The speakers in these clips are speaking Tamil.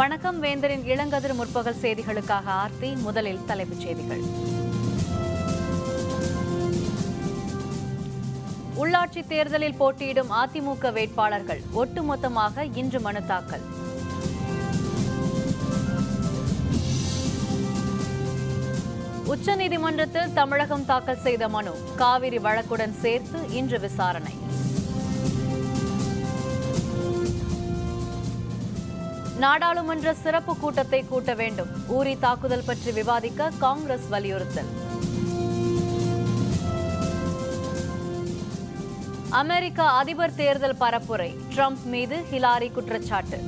வணக்கம் வேந்தரின் இளங்கதிர் முற்பகல் செய்திகளுக்காக ஆர்த்தி முதலில் தலைப்புச் செய்திகள் உள்ளாட்சி தேர்தலில் போட்டியிடும் அதிமுக வேட்பாளர்கள் ஒட்டுமொத்தமாக இன்று மனு தாக்கல் உச்சநீதிமன்றத்தில் தமிழகம் தாக்கல் செய்த மனு காவிரி வழக்குடன் சேர்த்து இன்று விசாரணை நாடாளுமன்ற சிறப்பு கூட்டத்தை கூட்ட வேண்டும் ஊரி தாக்குதல் பற்றி விவாதிக்க காங்கிரஸ் வலியுறுத்தல் அமெரிக்க அதிபர் தேர்தல் பரப்புரை ட்ரம்ப் மீது ஹிலாரி குற்றச்சாட்டு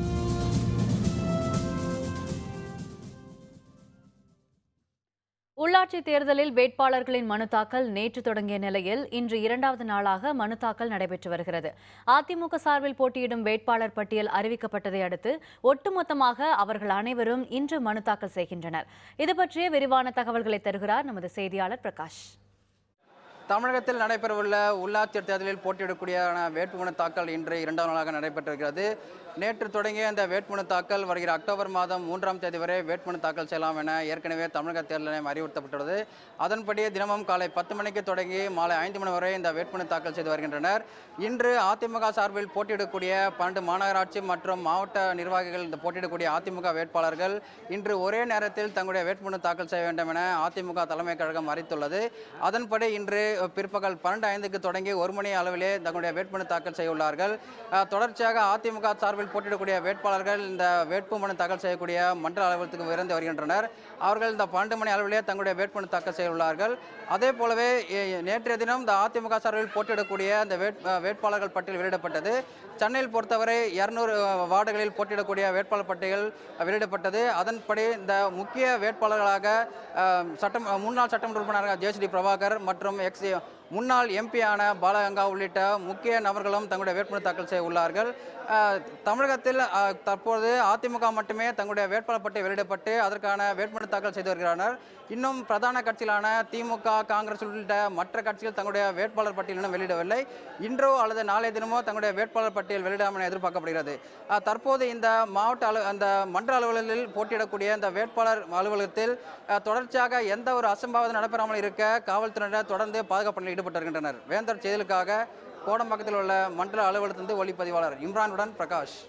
உள்ளாட்சி தேர்தலில் வேட்பாளர்களின் மனு தாக்கல் நேற்று தொடங்கிய நிலையில் இன்று இரண்டாவது நாளாக மனு தாக்கல் நடைபெற்று வருகிறது அதிமுக சார்பில் போட்டியிடும் வேட்பாளர் பட்டியல் அறிவிக்கப்பட்டதை அடுத்து ஒட்டுமொத்தமாக அவர்கள் அனைவரும் இன்று மனு தாக்கல் செய்கின்றனர் இது பற்றிய விரிவான தகவல்களை தருகிறார் நமது செய்தியாளர் பிரகாஷ் தமிழகத்தில் நடைபெறவுள்ள உள்ளாட்சி தேர்தலில் போட்டியிடக்கூடிய வேட்புமனு தாக்கல் இன்று இரண்டாம் நாளாக நடைபெற்றிருக்கிறது நேற்று தொடங்கிய இந்த வேட்புமனு தாக்கல் வருகிற அக்டோபர் மாதம் மூன்றாம் தேதி வரை வேட்புமனு தாக்கல் செய்யலாம் என ஏற்கனவே தமிழக தேர்தல் ஆணையம் அறிவுறுத்தப்பட்டுள்ளது அதன்படி தினமும் காலை பத்து மணிக்கு தொடங்கி மாலை ஐந்து மணி வரை இந்த வேட்புமனு தாக்கல் செய்து வருகின்றனர் இன்று அதிமுக சார்பில் போட்டியிடக்கூடிய பன்னெண்டு மாநகராட்சி மற்றும் மாவட்ட நிர்வாகிகள் இந்த போட்டியிடக்கூடிய அதிமுக வேட்பாளர்கள் இன்று ஒரே நேரத்தில் தங்களுடைய வேட்புமனு தாக்கல் செய்ய வேண்டும் என அதிமுக தலைமை கழகம் அறிவித்துள்ளது அதன்படி இன்று பிற்பகல் பன்னெண்டு ஐந்துக்கு தொடங்கி ஒரு மணி அளவிலே தங்களுடைய வேட்புமனு தாக்கல் செய்ய உள்ளார்கள் அஹ், தொடர்ச்சியாக அதிமுக சார்பில் போட்டியிடக்கூடிய வேட்பாளர்கள் இந்த வேட்புமனு தாக்கல் செய்யக்கூடிய மன்ற அலுவலகத்துக்கு விரைந்து வருகின்றனர் அவர்கள் இந்த பன்னெண்டு மணி அளவிலே தங்களுடைய வேட்புமனு தாக்கல் செய்ய உள்ளார்கள் அதே போலவே எ- நேற்றைய தினம் இந்த அதிமுக சார்பில் போட்டியிடக்கூடிய இந்த வேட் அஹ், வேட்பாளர்கள் பட்டியல் வெளியிடப்பட்டது சென்னையில் பொறுத்தவரை இருநூறு வார்டுகளில் போட்டியிடக்கூடிய வேட்பாளர் பட்டியல் வெளியிடப்பட்டது அதன்படி இந்த முக்கிய வேட்பாளர்களாக அஹ், சட்டம் முன்னாள் சட்டமன்ற உறுப்பினர்கள் ஜேசிடி பிரபாகர் மற்றும் எக்ஸ் முன்னாள் எம்பியான பாலகங்கா உள்ளிட்ட முக்கிய நபர்களும் தங்களுடைய வேட்புமனு தாக்கல் செய்ய உள்ளார்கள் அஹ், தமிழகத்தில் அஹ், தற்போது அதிமுக மட்டுமே தங்களுடைய வேட்பாளர் பட்டியல் வெளியிடப்பட்டு அதற்கான வேட்புமனு தாக்கல் செய்து வருகிறார்கள் இன்னும் பிரதான கட்சிகளான திமுக காங்கிரஸ் உள்ளிட்ட மற்ற கட்சிகள் தங்களுடைய வேட்பாளர் பட்டியல் இன்னும் வெளியிடவில்லை இன்றோ அல்லது நாளைய தினமோ தங்களுடைய வேட்பாளர் பட்டியல் வெளியிடாமல் என எதிர்பார்க்கப்படுகிறது அஹ், தற்போது இந்த மாவட்ட அலு அந்த மன்ற அலுவலகத்தில் போட்டியிடக்கூடிய இந்த வேட்பாளர் அலுவலகத்தில் அஹ், தொடர்ச்சியாக எந்த ஒரு அசம்பாவிதம் நடைபெறாமல் இருக்க காவல்துறையினர் தொடர்ந்து பாதுகாப்பு பணியில் ஈடுபட்டு வருகின்றனர் வேந்தர் செய்திகளுக்காக கோடம்பாக்கத்தில் உள்ள மண்டல அலுவலகத்திலிருந்து ஒளிப்பதிவாளர் இம்ரானுடன் பிரகாஷ்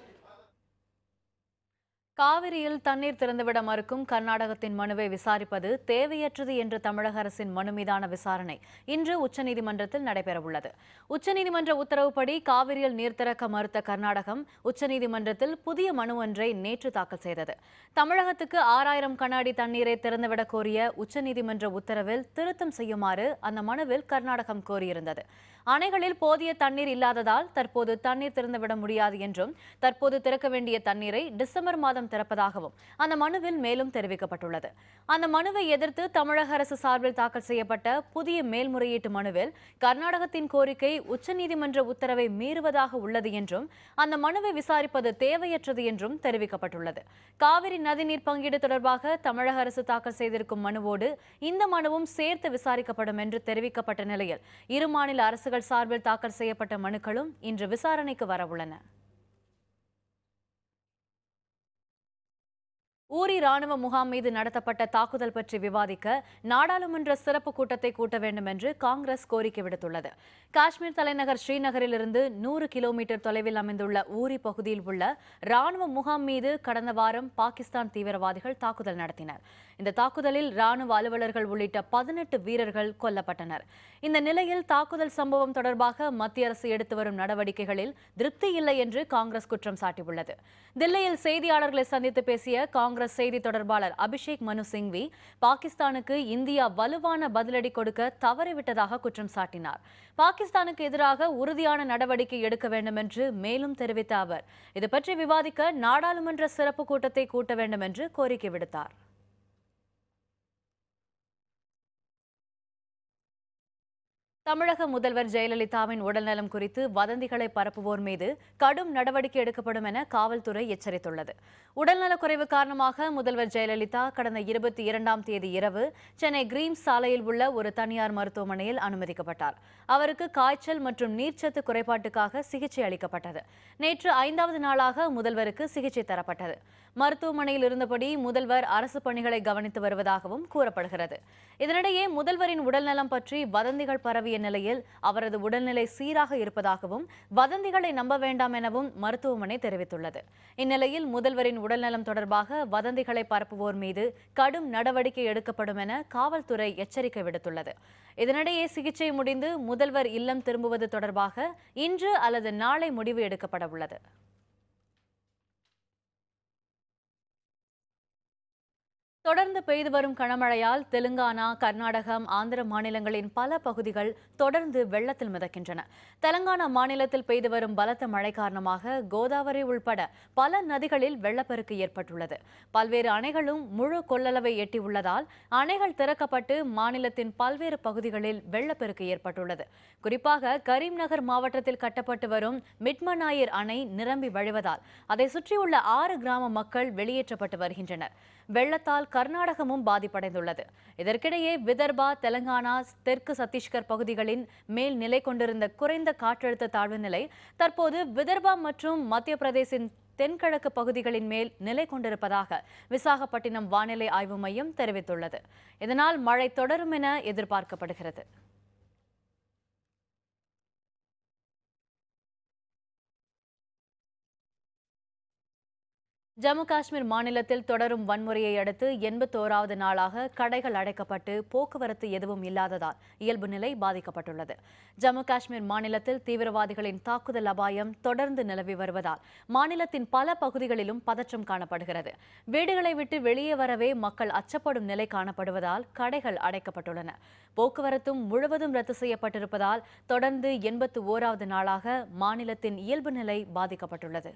காவிரியில் தண்ணீர் திறந்துவிட மறுக்கும் கர்நாடகத்தின் மனுவை விசாரிப்பது தேவையற்றது என்ற தமிழக அரசின் மனு மீதான விசாரணை இன்று உச்சநீதிமன்றத்தில் நடைபெறவுள்ளது உச்சநீதிமன்ற உத்தரவுப்படி காவிரியில் நீர் திறக்க மறுத்த கர்நாடகம் உச்சநீதிமன்றத்தில் புதிய மனு ஒன்றை நேற்று தாக்கல் செய்தது தமிழகத்துக்கு ஆறாயிரம் கண்ணாடி தண்ணீரை திறந்துவிட கோரிய உச்சநீதிமன்ற உத்தரவில் திருத்தம் செய்யுமாறு அந்த மனுவில் கர்நாடகம் கோரியிருந்தது அணைகளில் போதிய தண்ணீர் இல்லாததால் தற்போது தண்ணீர் திறந்துவிட முடியாது என்றும் தற்போது திறக்க வேண்டிய தண்ணீரை டிசம்பர் மாதம் திறப்பதாகவும் அந்த மனுவில் மேலும் தெரிவிக்கப்பட்டுள்ளது அந்த மனுவை எதிர்த்து தமிழக அரசு சார்பில் தாக்கல் செய்யப்பட்ட புதிய மேல்முறையீட்டு மனுவில் கர்நாடகத்தின் கோரிக்கை உச்சநீதிமன்ற உத்தரவை மீறுவதாக உள்ளது என்றும் அந்த மனுவை விசாரிப்பது தேவையற்றது என்றும் தெரிவிக்கப்பட்டுள்ளது காவிரி நதிநீர் பங்கீடு தொடர்பாக தமிழக அரசு தாக்கல் செய்திருக்கும் மனுவோடு இந்த மனுவும் சேர்த்து விசாரிக்கப்படும் என்று தெரிவிக்கப்பட்ட நிலையில் இரு மாநில அரசுகள் சார்பில் தாக்கல் செய்யப்பட்ட மனுக்களும் இன்று விசாரணைக்கு வரவுள்ளன ஊரி ராணுவ முகாம் மீது நடத்தப்பட்ட தாக்குதல் பற்றி விவாதிக்க நாடாளுமன்ற சிறப்பு கூட்டத்தை கூட்ட வேண்டும் என்று காங்கிரஸ் கோரிக்கை விடுத்துள்ளது காஷ்மீர் தலைநகர் ஸ்ரீநகரிலிருந்து நூறு கிலோமீட்டர் தொலைவில் அமைந்துள்ள ஊரி பகுதியில் உள்ள ராணுவ முகாம் மீது கடந்த வாரம் பாகிஸ்தான் தீவிரவாதிகள் தாக்குதல் நடத்தினர் இந்த தாக்குதலில் ராணுவ அலுவலர்கள் உள்ளிட்ட பதினெட்டு வீரர்கள் கொல்லப்பட்டனர் இந்த நிலையில் தாக்குதல் சம்பவம் தொடர்பாக மத்திய அரசு எடுத்து வரும் நடவடிக்கைகளில் திருப்தி இல்லை என்று காங்கிரஸ் குற்றம் சாட்டியுள்ளது தில்லியில் செய்தியாளர்களை சந்தித்து பேசிய காங்கிரஸ் செய்தி தொடர்பாளர் அபிஷேக் மனு சிங்வி பாகிஸ்தானுக்கு இந்தியா வலுவான பதிலடி கொடுக்க தவறிவிட்டதாக குற்றம் சாட்டினார் பாகிஸ்தானுக்கு எதிராக உறுதியான நடவடிக்கை எடுக்க வேண்டும் என்று மேலும் தெரிவித்த அவர் இது பற்றி விவாதிக்க நாடாளுமன்ற சிறப்பு கூட்டத்தை கூட்ட வேண்டும் என்று கோரிக்கை விடுத்தார் தமிழக முதல்வர் ஜெயலலிதாவின் உடல்நலம் குறித்து வதந்திகளை பரப்புவோர் மீது கடும் நடவடிக்கை எடுக்கப்படும் என காவல்துறை எச்சரித்துள்ளது உடல்நலக்குறைவு காரணமாக முதல்வர் ஜெயலலிதா கடந்த இருபத்தி இரண்டாம் தேதி இரவு சென்னை கிரீம்ஸ் சாலையில் உள்ள ஒரு தனியார் மருத்துவமனையில் அனுமதிக்கப்பட்டார் அவருக்கு காய்ச்சல் மற்றும் நீர்ச்சத்து குறைபாட்டுக்காக சிகிச்சை அளிக்கப்பட்டது நேற்று ஐந்தாவது நாளாக முதல்வருக்கு சிகிச்சை தரப்பட்டது மருத்துவமனையில் இருந்தபடி முதல்வர் அரசு பணிகளை கவனித்து வருவதாகவும் கூறப்படுகிறது இதனிடையே முதல்வரின் உடல்நலம் பற்றி வதந்திகள் பரவிய நிலையில் அவரது உடல்நிலை சீராக இருப்பதாகவும் வதந்திகளை நம்ப வேண்டாம் எனவும் மருத்துவமனை தெரிவித்துள்ளது இந்நிலையில் முதல்வரின் உடல்நலம் தொடர்பாக வதந்திகளை பரப்புவோர் மீது கடும் நடவடிக்கை எடுக்கப்படும் என காவல்துறை எச்சரிக்கை விடுத்துள்ளது இதனிடையே சிகிச்சை முடிந்து முதல்வர் இல்லம் திரும்புவது தொடர்பாக இன்று அல்லது நாளை முடிவு எடுக்கப்பட உள்ளது தொடர்ந்து பெய்து வரும் கனமழையால் தெலுங்கானா கர்நாடகம் ஆந்திர மாநிலங்களின் பல பகுதிகள் தொடர்ந்து வெள்ளத்தில் மிதக்கின்றன தெலங்கானா மாநிலத்தில் பெய்து வரும் பலத்த மழை காரணமாக கோதாவரி உள்பட பல நதிகளில் வெள்ளப்பெருக்கு ஏற்பட்டுள்ளது பல்வேறு அணைகளும் முழு கொள்ளளவை எட்டியுள்ளதால் அணைகள் திறக்கப்பட்டு மாநிலத்தின் பல்வேறு பகுதிகளில் வெள்ளப்பெருக்கு ஏற்பட்டுள்ளது குறிப்பாக கரீம்நகர் மாவட்டத்தில் கட்டப்பட்டு வரும் மிட்மநாயர் அணை நிரம்பி வழிவதால் அதை சுற்றியுள்ள ஆறு கிராம மக்கள் வெளியேற்றப்பட்டு வருகின்றனர் வெள்ளத்தால் கர்நாடகமும் பாதிப்படைந்துள்ளது இதற்கிடையே விதர்பா தெலங்கானா தெற்கு சத்தீஸ்கர் பகுதிகளின் மேல் நிலை கொண்டிருந்த குறைந்த காற்றழுத்த தாழ்வு நிலை தற்போது விதர்பா மற்றும் மத்திய பிரதேசின் தென்கிழக்கு பகுதிகளின் மேல் நிலை கொண்டிருப்பதாக விசாகப்பட்டினம் வானிலை ஆய்வு மையம் தெரிவித்துள்ளது இதனால் மழை தொடரும் என எதிர்பார்க்கப்படுகிறது ஜம்மு காஷ்மீர் மாநிலத்தில் தொடரும் வன்முறையை அடுத்து எண்பத்தோராவது நாளாக கடைகள் அடைக்கப்பட்டு போக்குவரத்து எதுவும் இல்லாததால் இயல்பு நிலை பாதிக்கப்பட்டுள்ளது ஜம்மு காஷ்மீர் மாநிலத்தில் தீவிரவாதிகளின் தாக்குதல் அபாயம் தொடர்ந்து நிலவி வருவதால் மாநிலத்தின் பல பகுதிகளிலும் பதற்றம் காணப்படுகிறது வீடுகளை விட்டு வெளியே வரவே மக்கள் அச்சப்படும் நிலை காணப்படுவதால் கடைகள் அடைக்கப்பட்டுள்ளன போக்குவரத்தும் முழுவதும் ரத்து செய்யப்பட்டிருப்பதால் தொடர்ந்து எண்பத்து ஓராவது நாளாக மாநிலத்தின் இயல்பு நிலை பாதிக்கப்பட்டுள்ளது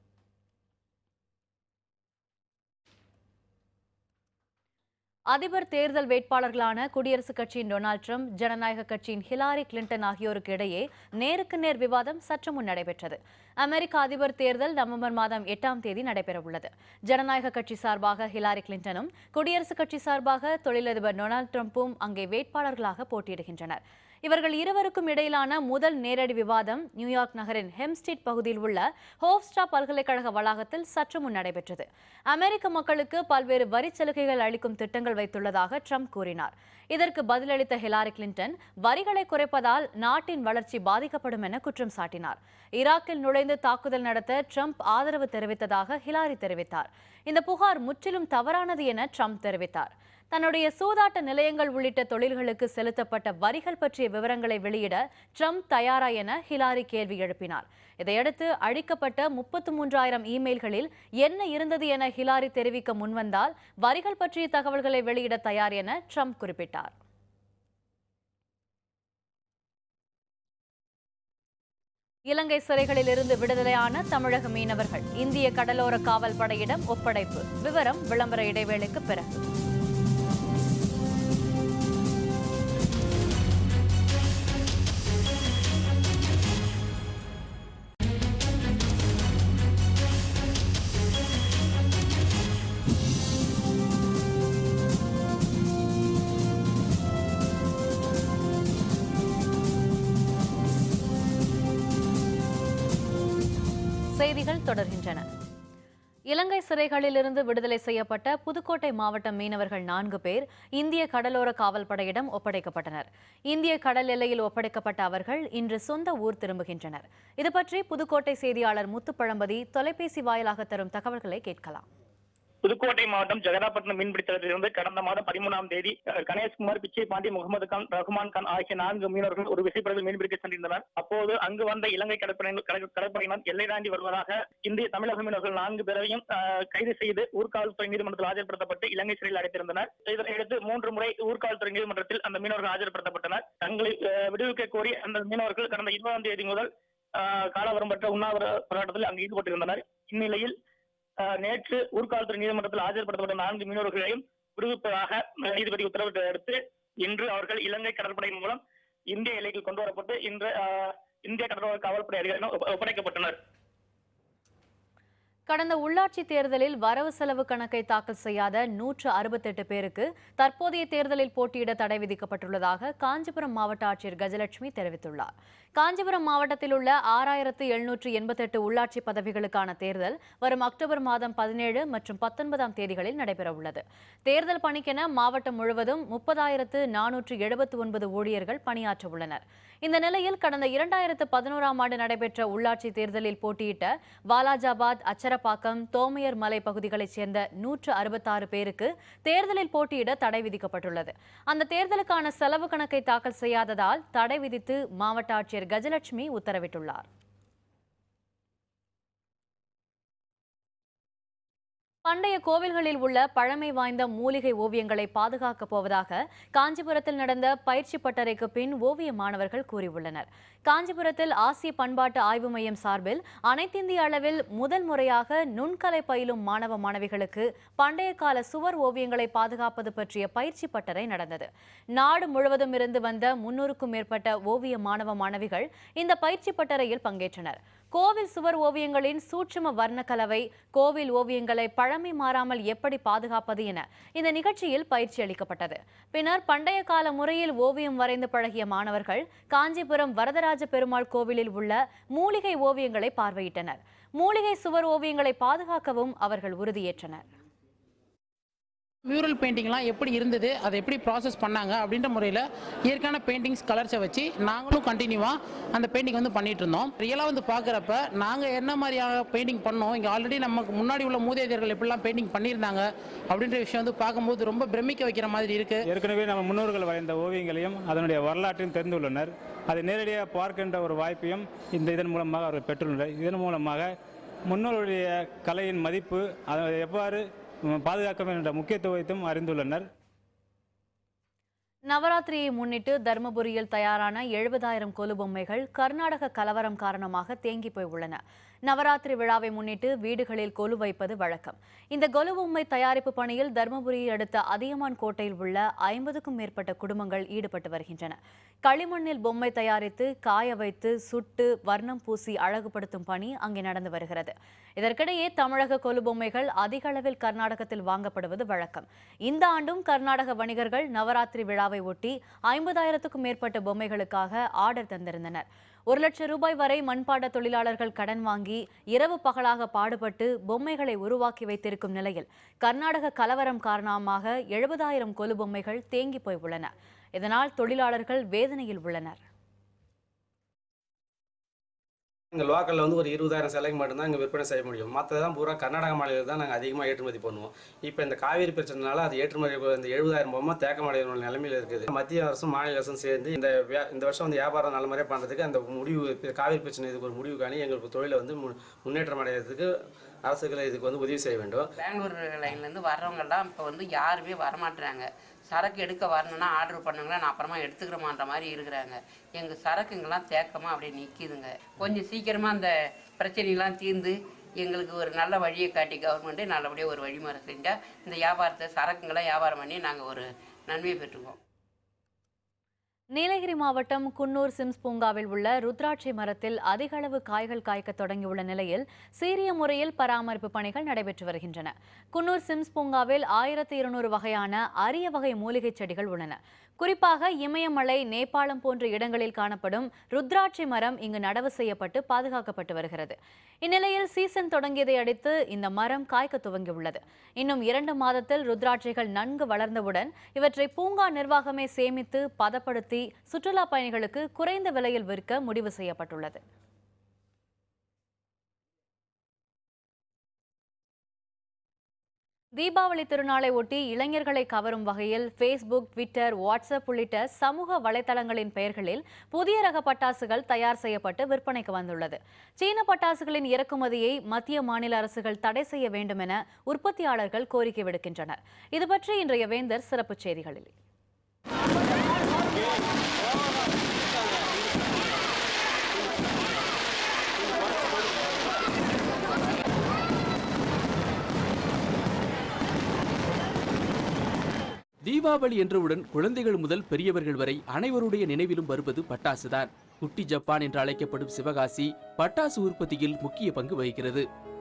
அதிபர் தேர்தல் வேட்பாளர்களான குடியரசுக் கட்சியின் டொனால்ட் ட்ரம்ப் ஜனநாயக கட்சியின் ஹிலாரி கிளின்டன் ஆகியோருக்கு இடையே நேருக்கு நேர் விவாதம் சற்று முன் நடைபெற்றது அமெரிக்க அதிபர் தேர்தல் நவம்பர் மாதம் எட்டாம் தேதி நடைபெறவுள்ளது ஜனநாயக கட்சி சார்பாக ஹிலாரி கிளின்டனும் குடியரசுக் கட்சி சார்பாக தொழிலதிபர் டொனால்ட் ட்ரம்ப்பும் அங்கே வேட்பாளர்களாக போட்டியிடுகின்றனர் இவர்கள் இருவருக்கும் இடையிலான முதல் நேரடி விவாதம் நியூயார்க் நகரின் ஹெம்ஸ்டீட் பகுதியில் உள்ள ஹோப்ஸ்டா பல்கலைக்கழக வளாகத்தில் சற்று முன் நடைபெற்றது அமெரிக்க மக்களுக்கு பல்வேறு வரிச் சலுகைகள் அளிக்கும் திட்டங்கள் வைத்துள்ளதாக ட்ரம்ப் கூறினார் இதற்கு பதிலளித்த ஹிலாரி கிளின்டன் வரிகளை குறைப்பதால் நாட்டின் வளர்ச்சி பாதிக்கப்படும் என குற்றம் சாட்டினார் ஈராக்கில் நுழைந்து தாக்குதல் நடத்த ட்ரம்ப் ஆதரவு தெரிவித்ததாக ஹிலாரி தெரிவித்தார் இந்த புகார் முற்றிலும் தவறானது என ட்ரம்ப் தெரிவித்தார் தன்னுடைய சூதாட்ட நிலையங்கள் உள்ளிட்ட தொழில்களுக்கு செலுத்தப்பட்ட வரிகள் பற்றிய விவரங்களை வெளியிட ட்ரம்ப் தயாரா என ஹிலாரி கேள்வி எழுப்பினார் இதையடுத்து அழிக்கப்பட்ட முப்பத்து மூன்றாயிரம் இமெயில்களில் என்ன இருந்தது என ஹிலாரி தெரிவிக்க முன்வந்தால் வரிகள் பற்றிய தகவல்களை வெளியிட தயார் என ட்ரம்ப் குறிப்பிட்டார் இலங்கை சிறைகளில் இருந்து விடுதலையான தமிழக மீனவர்கள் இந்திய கடலோர காவல் படையிடம் ஒப்படைப்பு விவரம் விளம்பர இடைவேளைக்கு பிறகு செய்திகள் தொடர்கின்றன இலங்கை சிறைகளிலிருந்து விடுதலை செய்யப்பட்ட புதுக்கோட்டை மாவட்ட மீனவர்கள் நான்கு பேர் இந்திய கடலோர காவல் படையிடம் ஒப்படைக்கப்பட்டனர் இந்திய கடல் எல்லையில் ஒப்படைக்கப்பட்ட அவர்கள் இன்று சொந்த ஊர் திரும்புகின்றனர் இது பற்றி புதுக்கோட்டை செய்தியாளர் முத்துப்பழம்பதி தொலைபேசி வாயிலாக தரும் தகவல்களை கேட்கலாம் புதுக்கோட்டை மாவட்டம் ஜெகதாப்பட்டினம் மீன்பிடித்தளத்திலிருந்து கடந்த மாதம் பதிமூணாம் தேதி அஹ், கணேஷ்குமார் பிச்சை பாண்டி முகமது கான் ரஹ்மான் கான் ஆகிய நான்கு மீனவர்கள் ஒரு விசைப்படகில் மீன்பிடிக்க சென்றிருந்தனர் அப்போது அங்கு வந்த இலங்கை கடற்படையினர் கடற்- கடற்படையினர் எல்லை தாண்டி வருவதாக இந்திய தமிழக மீனவர்கள் நான்கு பேரையும் அஹ், கைது செய்து ஊர்காவல்துறை நீதிமன்றத்தில் ஆஜர்படுத்தப்பட்டு இலங்கை சிறையில் அடைத்திருந்தனர் இதனையடுத்து மூன்று முறை ஊர்காவல்துறை நீதிமன்றத்தில் அந்த மீனவர்கள் ஆஜர்படுத்தப்பட்டனர் தங்களை அஹ், விடுவிக்க கோரி அந்த மீனவர்கள் கடந்த இருபதாம் தேதி முதல் அஹ், காலவரம்பற்ற உண்ணாவிர போராட்டத்தில் அங்கு ஈடுபட்டிருந்தனர் இந்நிலையில் அஹ், நேற்று ஊர்காவல்துறை நீதிமன்றத்தில் ஆஜர்படுத்தப்பட்ட நான்கு மீனவர்களையும் விடுவிப்பதாக அஹ், நீதிபதி உத்தரவிட்டதை அடுத்து இன்று அவர்கள் இலங்கை கடற்படையின் மூலம் இந்திய எல்லைக்கு கொண்டு வரப்பட்டு இன்று அஹ், இந்திய கடலோர காவல்படை அதிகாரிகள் ஒப்படைக்கப்பட்டனர் கடந்த உள்ளாட்சி தேர்தலில் வரவு செலவு கணக்கை தாக்கல் செய்யாத நூற்று அறுபத்தெட்டு பேருக்கு தற்போதைய தேர்தலில் போட்டியிட தடை விதிக்கப்பட்டுள்ளதாக காஞ்சிபுரம் மாவட்ட ஆட்சியர் கஜலட்சுமி தெரிவித்துள்ளார் காஞ்சிபுரம் மாவட்டத்தில் உள்ள ஆறாயிரத்து எழுநூற்று எண்பத்தெட்டு உள்ளாட்சி பதவிகளுக்கான தேர்தல் வரும் அக்டோபர் மாதம் பதினேழு மற்றும் பத்தொன்பதாம் தேதிகளில் நடைபெறவுள்ளது தேர்தல் பணிக்கென மாவட்டம் முழுவதும் முப்பதாயிரத்து நானூற்று எழுபத்து ஒன்பது ஊழியர்கள் பணியாற்ற உள்ளனர் இந்த நிலையில் கடந்த இரண்டாயிரத்து பதினோராம் ஆண்டு நடைபெற்ற உள்ளாட்சி தேர்தலில் போட்டியிட்ட வாலாஜாபாத் அச்சரப்பாக்கம் தோமையர் மலை பகுதிகளைச் சேர்ந்த நூற்று அறுபத்தாறு பேருக்கு தேர்தலில் போட்டியிட தடை விதிக்கப்பட்டுள்ளது அந்த தேர்தலுக்கான செலவு கணக்கை தாக்கல் செய்யாததால் தடை விதித்து மாவட்ட ஆட்சியர் கஜலட்சுமி உத்தரவிட்டுள்ளார் பண்டைய கோவில்களில் உள்ள பழமை வாய்ந்த மூலிகை ஓவியங்களை பாதுகாக்கப் போவதாக காஞ்சிபுரத்தில் நடந்த பயிற்சி பட்டறைக்கு பின் ஓவிய மாணவர்கள் கூறியுள்ளனர் காஞ்சிபுரத்தில் ஆசிய பண்பாட்டு ஆய்வு மையம் சார்பில் அனைத்திந்திய அளவில் முதல் முறையாக நுண்கலை பயிலும் மாணவ மாணவிகளுக்கு பண்டைய கால சுவர் ஓவியங்களை பாதுகாப்பது பற்றிய பயிற்சி பட்டறை நடந்தது நாடு முழுவதும் இருந்து வந்த முன்னூறுக்கும் மேற்பட்ட ஓவிய மாணவ மாணவிகள் இந்த பயிற்சி பட்டறையில் பங்கேற்றனர் கோவில் சுவர் ஓவியங்களின் சூட்சும வர்ண கலவை கோவில் ஓவியங்களை பழமை மாறாமல் எப்படி பாதுகாப்பது என இந்த நிகழ்ச்சியில் பயிற்சி அளிக்கப்பட்டது பின்னர் பண்டைய கால முறையில் ஓவியம் வரைந்து பழகிய மாணவர்கள் காஞ்சிபுரம் வரதராஜ பெருமாள் கோவிலில் உள்ள மூலிகை ஓவியங்களை பார்வையிட்டனர் மூலிகை சுவர் ஓவியங்களை பாதுகாக்கவும் அவர்கள் உறுதியேற்றனர் மியூரல் பெயிண்டிங்லாம் எப்படி இருந்தது அதை எப்படி ப்ராசஸ் பண்ணாங்க அப்படின்ற முறையில் இயற்கையான பெயிண்டிங்ஸ் கலர்ஸை வச்சு நாங்களும் கண்டினியூவாக அந்த பெயிண்டிங் வந்து பண்ணிட்டு இருந்தோம் ரியலாக வந்து பார்க்குறப்ப நாங்கள் என்ன மாதிரியான பெயிண்டிங் பண்ணோம் இங்கே ஆல்ரெடி நமக்கு முன்னாடி உள்ள மூதேவியர்கள் எப்படிலாம் பெயிண்டிங் பண்ணியிருந்தாங்க அப்படின்ற விஷயம் வந்து பார்க்கும்போது ரொம்ப பிரமிக்க வைக்கிற மாதிரி இருக்குது ஏற்கனவே நம்ம முன்னோர்கள் வரைந்த ஓவியங்களையும் அதனுடைய வரலாற்றையும் தெரிந்துள்ளனர் அதை நேரடியாக பார்க்கின்ற ஒரு வாய்ப்பையும் இந்த இதன் மூலமாக அவர்கள் பெற்றுள்ளனர் இதன் மூலமாக முன்னோருடைய கலையின் மதிப்பு அதை எவ்வாறு ம், பாதுகாக்க வேண்டும் என்ற முக்கியத்துவத்தையும் அறிந்துள்ளனர் நவராத்திரியை முன்னிட்டு தர்மபுரியில் தயாரான எழுபதாயிரம் கொலு பொம்மைகள் கர்நாடக கலவரம் காரணமாக தேங்கி போய் உள்ளன நவராத்திரி விழாவை முன்னிட்டு வீடுகளில் கொலு வைப்பது வழக்கம் இந்த கொலு பொம்மை தயாரிப்பு பணியில் தர்மபுரியை அடுத்த அதியமான் கோட்டையில் உள்ள ஐம்பதுக்கும் மேற்பட்ட குடும்பங்கள் ஈடுபட்டு வருகின்றன களிமண்ணில் பொம்மை தயாரித்து காய வைத்து சுட்டு வர்ணம் பூசி அழகுபடுத்தும் பணி அங்கே நடந்து வருகிறது இதற்கிடையே தமிழக கொலு பொம்மைகள் அதிக அளவில் கர்நாடகத்தில் வாங்கப்படுவது வழக்கம் இந்த ஆண்டும் கர்நாடக வணிகர்கள் நவராத்திரி விழாவை ஒட்டி ஐம்பதாயிரத்துக்கும் மேற்பட்ட பொம்மைகளுக்காக ஆர்டர் தந்திருந்தனர் ஒரு லட்சம் ரூபாய் வரை மண்பாட தொழிலாளர்கள் கடன் வாங்கி இரவு பகலாக பாடுபட்டு பொம்மைகளை உருவாக்கி வைத்திருக்கும் நிலையில் கர்நாடக கலவரம் காரணமாக எழுபதாயிரம் கொலு பொம்மைகள் தேங்கி போய் உள்ளன இதனால் தொழிலாளர்கள் வேதனையில் உள்ளனர் இங்கே லோக்கலில் வந்து ஒரு இருபதாயிரம் சிலைக்கு மட்டும்தான் இங்கே விற்பனை செய்ய முடியும் மற்றதெல்லாம் பூரா கர்நாடக மாநிலத்தில் தான் நாங்கள் அதிகமாக ஏற்றுமதி பண்ணுவோம் இப்போ இந்த காவேரி பிரச்சனைனால அது ஏற்றுமதி இந்த எழுபதாயிரம் பொம்மை தேக்கமடைகிற நிலைமையில் இருக்குது மத்திய அரசும் மாநில அரசும் சேர்ந்து இந்த வியா- இந்த வருஷம் வந்து வியாபாரம் நல்ல முறையாக பண்ணுறதுக்கு அந்த முடிவு இப்ப காவேரி பிரச்சனை இதுக்கு ஒரு முடிவு காணி எங்களுக்கு தொழிலை வந்து மு- முன்னேற்றம் அடைகிறதுக்கு அரசுகளை இதுக்கு வந்து உதவி செய்ய வேண்டும் பெங்களூர் லைன்லேருந்து வர்றவங்கெல்லாம் இப்போ வந்து யாருமே வரமாட்டுறாங்க சரக்கு எடுக்க வரணும்னா ஆர்டர் பண்ணுங்களா நான் அப்புறமா எடுத்துக்கிறோமான்ற மாதிரி இருக்கிறாங்க எங்கள் சரக்குங்கெல்லாம் தேக்கமாக அப்படியே நிற்கிதுங்க கொஞ்சம் சீக்கிரமாக அந்த பிரச்சனைலாம் தீர்ந்து எங்களுக்கு ஒரு நல்ல வழியை காட்டி கவர்மெண்ட்டு நல்லபடியாக ஒரு வழிமுறை செஞ்சால் இந்த வியாபாரத்தை சரக்குங்களை வியாபாரம் பண்ணி நாங்கள் ஒரு நன்மையை பெற்றுக்குவோம் நீலகிரி மாவட்டம் குன்னூர் சிம்ஸ் பூங்காவில் உள்ள ருத்ராட்சை மரத்தில் அதிக அளவு காய்கள் காய்க்க தொடங்கியுள்ள நிலையில் சீரிய முறையில் பராமரிப்பு பணிகள் நடைபெற்று வருகின்றன குன்னூர் சிம்ஸ் பூங்காவில் ஆயிரத்தி இருநூறு வகையான அரிய வகை மூலிகைச் செடிகள் உள்ளன குறிப்பாக இமயமலை நேபாளம் போன்ற இடங்களில் காணப்படும் ருத்ராட்சை மரம் இங்கு நடவு செய்யப்பட்டு பாதுகாக்கப்பட்டு வருகிறது இந்நிலையில் சீசன் தொடங்கியதை அடுத்து இந்த மரம் காய்க்க துவங்கியுள்ளது இன்னும் இரண்டு மாதத்தில் ருத்ராட்சைகள் நன்கு வளர்ந்தவுடன் இவற்றை பூங்கா நிர்வாகமே சேமித்து பதப்படுத்தி சுற்றுலா பயணிகளுக்கு குறைந்த விலையில் விற்க முடிவு செய்யப்பட்டுள்ளது தீபாவளி திருநாளை ஒட்டி இளைஞர்களை கவரும் வகையில் ஃபேஸ்புக் ட்விட்டர் வாட்ஸ்அப் உள்ளிட்ட சமூக வலைதளங்களின் பெயர்களில் புதிய ரக பட்டாசுகள் தயார் செய்யப்பட்டு விற்பனைக்கு வந்துள்ளது சீன பட்டாசுகளின் இறக்குமதியை மத்திய மாநில அரசுகள் தடை செய்ய வேண்டும் என உற்பத்தியாளர்கள் கோரிக்கை விடுக்கின்றனர் இது பற்றி இன்றைய வேந்தர் சிறப்புச் செய்திகளில் தீபாவளி என்றவுடன் குழந்தைகள் முதல் பெரியவர்கள் வரை அனைவருடைய நினைவிலும் வருவது பட்டாசுதான் குட்டி ஜப்பான் என்று அழைக்கப்படும் சிவகாசி பட்டாசு உற்பத்தியில் முக்கிய பங்கு வகிக்கிறது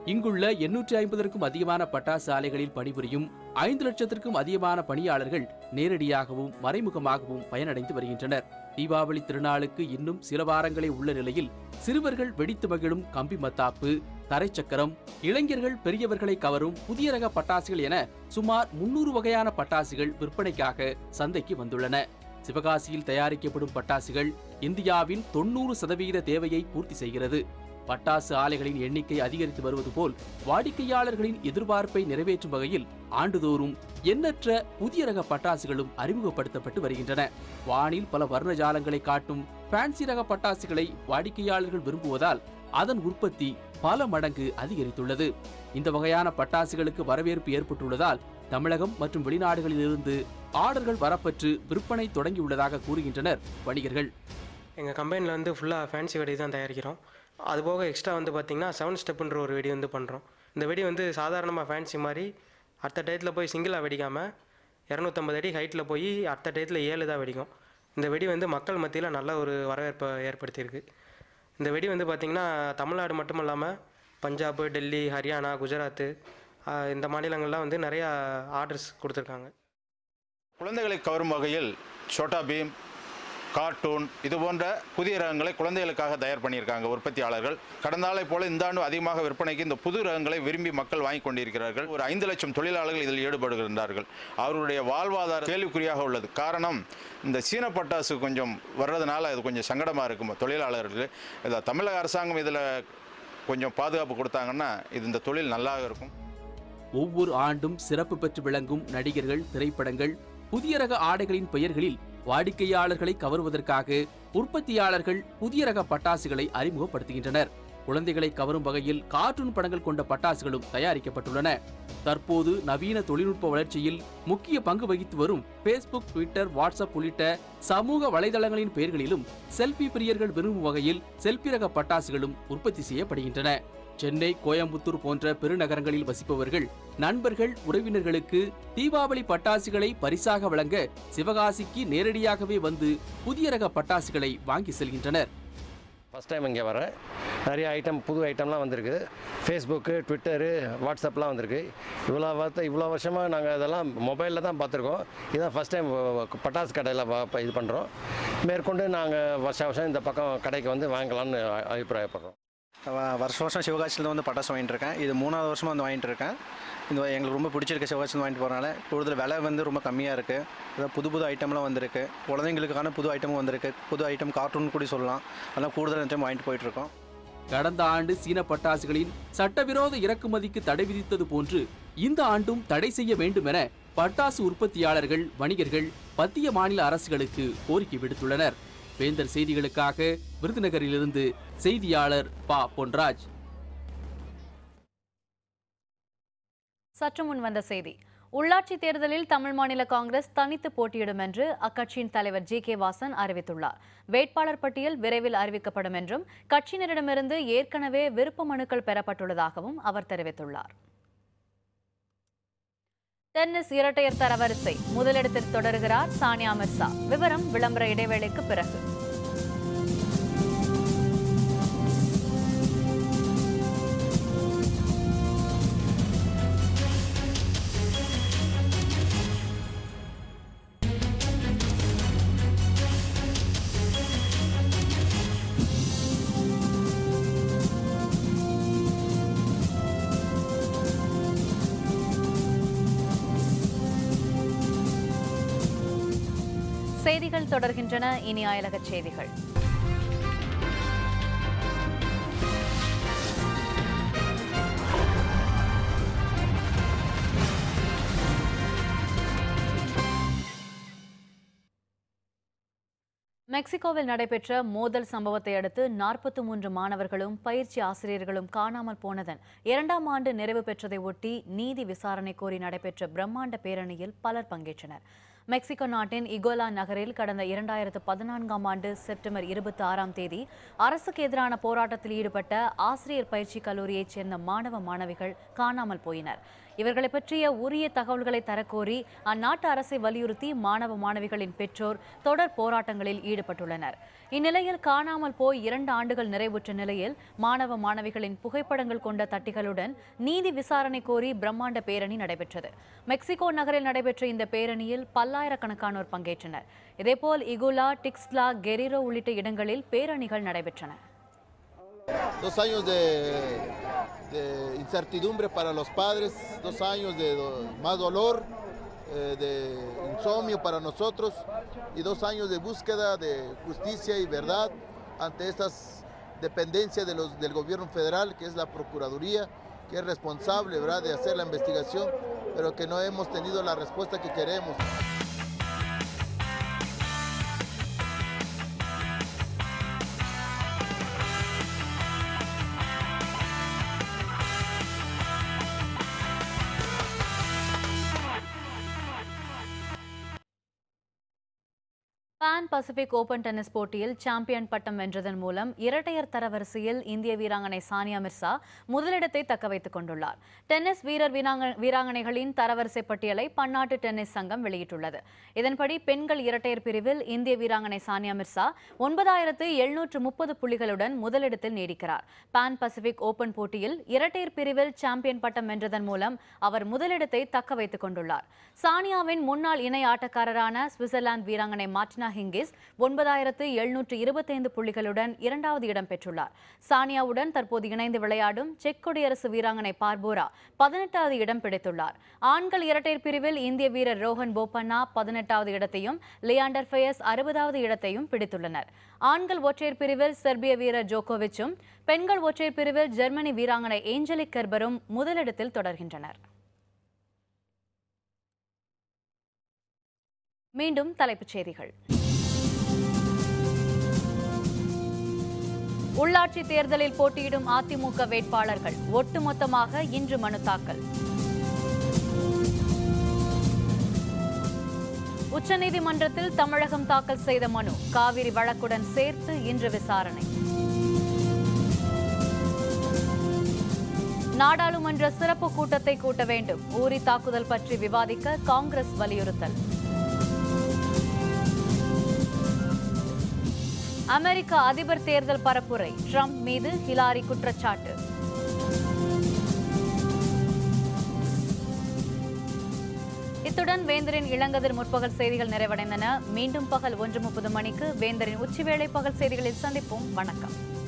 இங்குள்ள எண்ணூற்றி ஐம்பதற்கும் அதிகமான பட்டாசு ஆலைகளில் பணிபுரியும் ஐந்து லட்சத்திற்கும் அதிகமான பணியாளர்கள் நேரடியாகவும் மறைமுகமாகவும் பயனடைந்து வருகின்றனர் தீபாவளி திருநாளுக்கு இன்னும் சில வாரங்களே உள்ள நிலையில் சிறுவர்கள் வெடித்து மகிழும் கம்பி மத்தாப்பு தரைச்சக்கரம் இளைஞர்கள் பெரியவர்களை கவரும் புதிய ரக பட்டாசுகள் என சுமார் முன்னூறு வகையான பட்டாசுகள் விற்பனைக்காக சந்தைக்கு வந்துள்ளன சிவகாசியில் தயாரிக்கப்படும் பட்டாசுகள் இந்தியாவின் தொண்ணூறு சதவீத தேவையை பூர்த்தி செய்கிறது பட்டாசு ஆலைகளின் எண்ணிக்கை அதிகரித்து வருவது போல் வாடிக்கையாளர்களின் எதிர்பார்ப்பை நிறைவேற்றும் வகையில் ஆண்டுதோறும் எண்ணற்ற புதிய ரக பட்டாசுகளும் அறிமுகப்படுத்தப்பட்டு வருகின்றன வானில் பல வர்ணஜாலங்களை காட்டும் ஃபேன்சி ரக பட்டாசுகளை வாடிக்கையாளர்கள் விரும்புவதால் அதன் உற்பத்தி பல மடங்கு அதிகரித்துள்ளது இந்த வகையான பட்டாசுகளுக்கு வரவேற்பு ஏற்பட்டுள்ளதால் தமிழகம் மற்றும் வெளிநாடுகளிலிருந்து ஆர்டர்கள் வரப்பெற்று விற்பனை தொடங்கியுள்ளதாக கூறுகின்றனர் வணிகர்கள் எங்கள் கம்பெனியில் வந்து ஃபுல்லாக ஃபேன்சி வெடி தான் தயாரிக்கிறோம் அதுபோக எக்ஸ்ட்ரா வந்து பார்த்திங்கன்னா செவன் ஸ்டெப்புன்ற ஒரு வெடி வந்து பண்ணுறோம் இந்த வெடி வந்து சாதாரணமாக ஃபேன்சி மாதிரி அடுத்த டயத்தில் போய் சிங்கிளாக வெடிக்காமல் இரநூத்தம்பது அடி ஹைட்டில் போய் அடுத்த டயத்தில் ஏழு தான் வெடிக்கும் இந்த வெடி வந்து மக்கள் மத்தியில் நல்ல ஒரு வரவேற்பை ஏற்படுத்தியிருக்கு இந்த வெடி வந்து பார்த்திங்கன்னா தமிழ்நாடு மட்டும் இல்லாமல் பஞ்சாப் டெல்லி ஹரியானா குஜராத்து ஆஹ் இந்த மாநிலங்கள்லாம் வந்து நிறையா ஆர்டர்ஸ் கொடுத்துருக்காங்க குழந்தைகளை கவரும் வகையில் சோட்டா பீம் கார்ட்டூன் இது போன்ற புதிய ரகங்களை குழந்தைகளுக்காக தயார் பண்ணியிருக்காங்க உற்பத்தியாளர்கள் கடந்த ஆளை போல இந்த ஆண்டு அதிகமாக விற்பனைக்கு இந்த புது ரகங்களை விரும்பி மக்கள் வாங்கி கொண்டிருக்கிறார்கள் ஒரு ஐந்து லட்சம் தொழிலாளர்கள் இதில் ஈடுபடுகின்றார்கள் அவர்களுடைய வாழ்வாதார கேள்விக்குறியாக உள்ளது காரணம் இந்த சீன பட்டாசு கொஞ்சம் வர்றதுனால அது கொஞ்சம் சங்கடமாக இருக்கும் தொழிலாளர்களுக்கு இதை தமிழக அரசாங்கம் இதில் கொஞ்சம் பாதுகாப்பு கொடுத்தாங்கன்னா இது இந்த தொழில் நல்லாக இருக்கும் ஒவ்வொரு ஆண்டும் சிறப்பு பெற்று விளங்கும் நடிகர்கள் திரைப்படங்கள் புதிய ரக ஆடைகளின் பெயர்களில் வாடிக்கையாளர்களை கவருவதற்காக உற்பத்தியாளர்கள் புதிய ரக பட்டாசுகளை அறிமுகப்படுத்துகின்றனர் குழந்தைகளை கவரும் வகையில் கார்ட்டூன் படங்கள் கொண்ட பட்டாசுகளும் தயாரிக்கப்பட்டுள்ளன தற்போது நவீன தொழில்நுட்ப வளர்ச்சியில் முக்கிய பங்கு வகித்து வரும் ஃபேஸ்புக் ட்விட்டர் வாட்ஸ்அப் உள்ளிட்ட சமூக வலைதளங்களின் பெயர்களிலும் செல்ஃபி பிரியர்கள் விரும்பும் வகையில் செல்ஃபி ரக பட்டாசுகளும் உற்பத்தி செய்யப்படுகின்றன சென்னை கோயம்புத்தூர் போன்ற பெருநகரங்களில் வசிப்பவர்கள் நண்பர்கள் உறவினர்களுக்கு தீபாவளி பட்டாசுகளை பரிசாக வழங்க சிவகாசிக்கு நேரடியாகவே வந்து புதிய ரக பட்டாசுகளை வாங்கி செல்கின்றனர் ஃபஸ்ட் டைம் இங்கே வரேன் நிறைய ஐட்டம் புது ஐட்டம்லாம் வந்திருக்கு ஃபேஸ்புக்கு ட்விட்டரு வாட்ஸ்அப்லாம் வந்திருக்கு இவ்வளோ வார்த்தை இவ்வளோ வருஷமாக நாங்கள் இதெல்லாம் மொபைலில் தான் பார்த்துருக்கோம் இதான் ஃபஸ்ட் டைம் பட்டாசு கடையில் வ- இது பண்ணுறோம் மேற்கொண்டு நாங்கள் வருஷம் வருஷம் இந்த பக்கம் கடைக்கு வந்து வாங்கலாம்னு அ- அபிப்பிராயப்படுறோம் வ- வருஷம் வருஷம் சிவகாசியில் வந்து பட்டாசு வாங்கிட்டு இருக்கேன் இது மூணாவது வருஷமாக வந்து வாங்கிட்டு இருக்கேன் இந்த எங்களுக்கு ரொம்ப பிடிச்சிருக்கு சிவகாசியில் வாங்கிட்டு போகிறனால கூடுதல் விலை வந்து ரொம்ப கம்மியாக இருக்குது அதாவது புது புது ஐட்டம்லாம் வந்திருக்கு குழந்தைங்களுக்கான புது ஐட்டமும் வந்திருக்கு புது ஐட்டம் கார்ட்டூன் கூட சொல்லலாம் அதெல்லாம் கூடுதல் டைம் வாங்கிட்டு போயிட்டுருக்கோம் கடந்த ஆண்டு சீன பட்டாசுகளின் சட்டவிரோத இறக்குமதிக்கு தடை விதித்தது போன்று இந்த ஆண்டும் தடை செய்ய வேண்டும் என பட்டாசு உற்பத்தியாளர்கள் வணிகர்கள் மத்திய மாநில அரசுகளுக்கு கோரிக்கை விடுத்துள்ளனர் வேந்தர் செய்திகளுக்காக விருதுநகரிலிருந்து செய்தியாளர் பா பொன்ராஜ் சற்று முன் வந்த செய்தி உள்ளாட்சி தேர்தலில் தமிழ் மாநில காங்கிரஸ் தனித்து போட்டியிடும் என்று அக்கட்சியின் தலைவர் ஜி கே வாசன் அறிவித்துள்ளார் வேட்பாளர் பட்டியல் விரைவில் அறிவிக்கப்படும் என்றும் கட்சியினரிடமிருந்து ஏற்கனவே விருப்ப மனுக்கள் பெறப்பட்டுள்ளதாகவும் அவர் தெரிவித்துள்ளார் டென்னிஸ் இரட்டையர் தரவரிசை முதலிடத்தில் தொடர்கிறார் சானியா மிர்சா விவரம் விளம்பர இடைவேளைக்கு பிறகு செய்திகள் தொடர்கின்றன இனி அயலகச் செய்திகள் மெக்சிகோவில் நடைபெற்ற மோதல் சம்பவத்தை அடுத்து நாற்பத்தி மூன்று மாணவர்களும் பயிற்சி ஆசிரியர்களும் காணாமல் போனதன் இரண்டாம் ஆண்டு நிறைவு பெற்றதை ஒட்டி நீதி விசாரணை கோரி நடைபெற்ற பிரம்மாண்ட பேரணியில் பலர் பங்கேற்றனர் மெக்சிகோ நாட்டின் இகோலா நகரில் கடந்த இரண்டாயிரத்து பதினான்காம் ஆண்டு செப்டம்பர் இருபத்தி ஆறாம் தேதி அரசுக்கு எதிரான போராட்டத்தில் ஈடுபட்ட ஆசிரியர் பயிற்சி கல்லூரியைச் சேர்ந்த மாணவ மாணவிகள் காணாமல் போயினர் இவர்களை பற்றிய உரிய தகவல்களை தரக்கோரி அந்நாட்டு அரசை வலியுறுத்தி மாணவ மாணவிகளின் பெற்றோர் தொடர் போராட்டங்களில் ஈடுபட்டுள்ளனர் இந்நிலையில் காணாமல் போய் இரண்டு ஆண்டுகள் நிறைவுற்ற நிலையில் மாணவ மாணவிகளின் புகைப்படங்கள் கொண்ட தட்டிகளுடன் நீதி விசாரணை கோரி பிரம்மாண்ட பேரணி நடைபெற்றது மெக்சிகோ நகரில் நடைபெற்ற இந்த பேரணியில் பல்லாயிரக்கணக்கானோர் பங்கேற்றனர் இதேபோல் இகுலா டிக்ஸ்லா கெரிரோ உள்ளிட்ட இடங்களில் பேரணிகள் நடைபெற்றன dos años de, de incertidumbre para los padres, dos años de do- más dolor, eh, de insomnio para nosotros y dos años de búsqueda de justicia y verdad ante estas dependencias de los, del gobierno federal, que es la Procuraduría, que es responsable ¿verdad? de hacer la investigación, pero que no hemos tenido la respuesta que queremos. Pan Pacific Open tennis போட்டியில் சாம்பியன் பட்டம் வென்றதன் மூலம் இரட்டையர் தரவரிசையில் இந்திய வீராங்கனை சானியா மிர்சா முதலிடத்தை தக்க வைத்துக் கொண்டுள்ளார் டென்னிஸ் வீரர் வீராங்க- வீராங்கனைகளின் தரவரிசை பட்டியலை பன்னாட்டு டென்னிஸ் சங்கம் வெளியிட்டுள்ளது இதன்படி பெண்கள் இரட்டையர் பிரிவில் இந்திய வீராங்கனை சானியா மிர்சா ஒன்பதாயிரத்து எழுநூற்று முப்பது புள்ளிகளுடன் முதலிடத்தில் நீடிக்கிறார் பான் பசிபிக் ஓபன் போட்டியில் இரட்டையர் பிரிவில் சாம்பியன் பட்டம் வென்றதன் மூலம் அவர் முதலிடத்தை தக்க வைத்துக் கொண்டுள்ளார் சானியாவின் முன்னாள் இணை ஆட்டக்காரரான சுவிட்சர்லாந்து வீராங்கனை மார்டினா ஹிங்கிஸ் ஒன்பதாயிரத்து எழுநூற்று இருபத்தைந்து புள்ளிகளுடன் இரண்டாவது இடம் பெற்றுள்ளார் சானியாவுடன் தற்போது இணைந்து விளையாடும் செக் குடியரசு வீராங்கனை பார்போரா பதினெட்டாவது இடம் பிடித்துள்ளார் ஆண்கள் இரட்டையர் பிரிவில் இந்திய வீரர் ரோஹன் போபண்ணா பதினெட்டாவது இடத்தையும் லியாண்டர் ஃபயஸ் அறுபதாவது இடத்தையும் பிடித்துள்ளனர் ஆண்கள் ஒற்றையர் பிரிவில் செர்பிய வீரர் ஜோகோவிச்சும் பெண்கள் ஒற்றையர் பிரிவில் ஜெர்மனி வீராங்கனை ஏஞ்சலிக் கெர்பரும் முதலிடத்தில் தொடர்கின்றனர் மீண்டும் தலைப்புச் செய்திகள் உள்ளாட்சி தேர்தலில் போட்டியிடும் அதிமுக வேட்பாளர்கள் ஒட்டுமொத்தமாக இன்று மனு தாக்கல் உச்சநீதிமன்றத்தில் தமிழகம் தாக்கல் செய்த மனு காவிரி வழக்குடன் சேர்த்து இன்று விசாரணை நாடாளுமன்ற சிறப்பு கூட்டத்தை கூட்ட வேண்டும் ஊரி தாக்குதல் பற்றி விவாதிக்க காங்கிரஸ் வலியுறுத்தல் அமெரிக்க அதிபர் தேர்தல் பரப்புரை ட்ரம்ப் மீது ஹிலாரி குற்றச்சாட்டு இத்துடன் வேந்தரின் இளங்கதிர் முற்பகல் செய்திகள் நிறைவடைந்தன மீண்டும் பகல் ஒன்று முப்பது மணிக்கு வேந்தரின் உச்சிவேளை பகல் செய்திகளில் சந்திப்போம் வணக்கம்